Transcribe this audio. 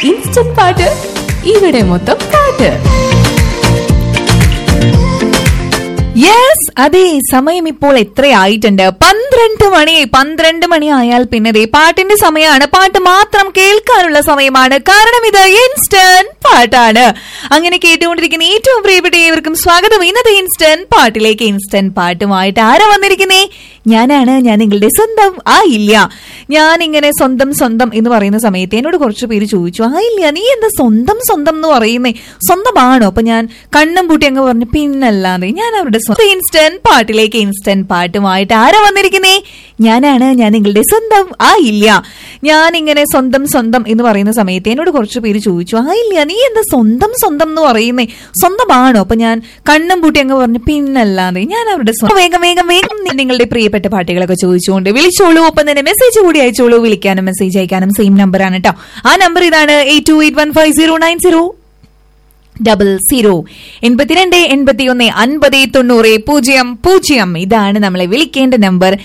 instant പാട്ട് ഇവിടെ മൊത്തം പാട്ട് യെസ് അതെ സമയം ഇപ്പോൾ എത്രയായിട്ടുണ്ട് പന്ത്രണ്ട് മണി പന്ത്രണ്ട് മണി ആയാൽ പിന്നെ ദേ പാട്ടിന്റെ സമയമാണ് പാട്ട് മാത്രം കേൾക്കാനുള്ള സമയമാണ് കാരണം ഇത് ഇൻസ്റ്റന്റ് പാട്ടാണ് അങ്ങനെ കേട്ടുകൊണ്ടിരിക്കുന്ന ഏറ്റവും പ്രിയപ്പെട്ട ഏവർക്കും സ്വാഗതം ഇന്നത്തെ ഇൻസ്റ്റന്റ് പാട്ടിലേക്ക് ഇൻസ്റ്റന്റ് പാട്ടുമായിട്ട് ആരാ വന്നിരിക്കുന്നേ ഞാനാണ് ഞാൻ നിങ്ങളുടെ സ്വന്തം ആ ഇല്ല ഞാൻ ഇങ്ങനെ സ്വന്തം സ്വന്തം എന്ന് പറയുന്ന സമയത്ത് എന്നോട് കുറച്ച് പേര് ചോദിച്ചു ആ ഇല്ല നീ എന്താ സ്വന്തം സ്വന്തം എന്ന് പറയുന്നേ സ്വന്തമാണോ അപ്പൊ ഞാൻ കണ്ണും പൂട്ടി അങ്ങ് പറഞ്ഞു പിന്നല്ലാതെ ഞാൻ അവരുടെ സ്വന്തം ഇൻസ്റ്റന്റ് പാട്ടിലേക്ക് ഇൻസ്റ്റന്റ് പാട്ടുമായിട്ട് ആരാ വന്നിരിക്കുന്നേ ഞാനാണ് ഞാൻ നിങ്ങളുടെ സ്വന്തം ആ ഇല്ല ഞാൻ ഇങ്ങനെ സ്വന്തം സ്വന്തം എന്ന് പറയുന്ന സമയത്ത് എന്നോട് കുറച്ച് പേര് ചോദിച്ചു ആ ഇല്ല നീ എന്താ സ്വന്തം സ്വന്തം എന്ന് പറയുന്നേ സ്വന്തമാണോ അപ്പൊ ഞാൻ കണ്ണും പൂട്ടി അങ്ങ് പറഞ്ഞു പിന്നല്ലാതെ ഞാൻ അവരുടെ സ്വന്തം വേഗം വേഗം വേഗം നിങ്ങളുടെ പ്രിയപ്പെട്ട പാട്ടുകളൊക്കെ ചോദിച്ചുകൊണ്ട് വിളിച്ചോളൂ ഒപ്പം തന്നെ മെസ്സേജ് കൂടി അയച്ചോളൂ വിളിക്കാനും മെസ്സേജ് അയക്കാനും സെയിം നമ്പറാണ് കേട്ടോ ആ നമ്പർ ഇതാണ് eight two eight one five zero nine zero double zero എൺപത്തിരണ്ട് എൺപത്തിയൊന്ന് അൻപത് തൊണ്ണൂറ് പൂജ്യം പൂജ്യം ഇതാണ് നമ്മളെ വിളിക്കേണ്ട നമ്പർ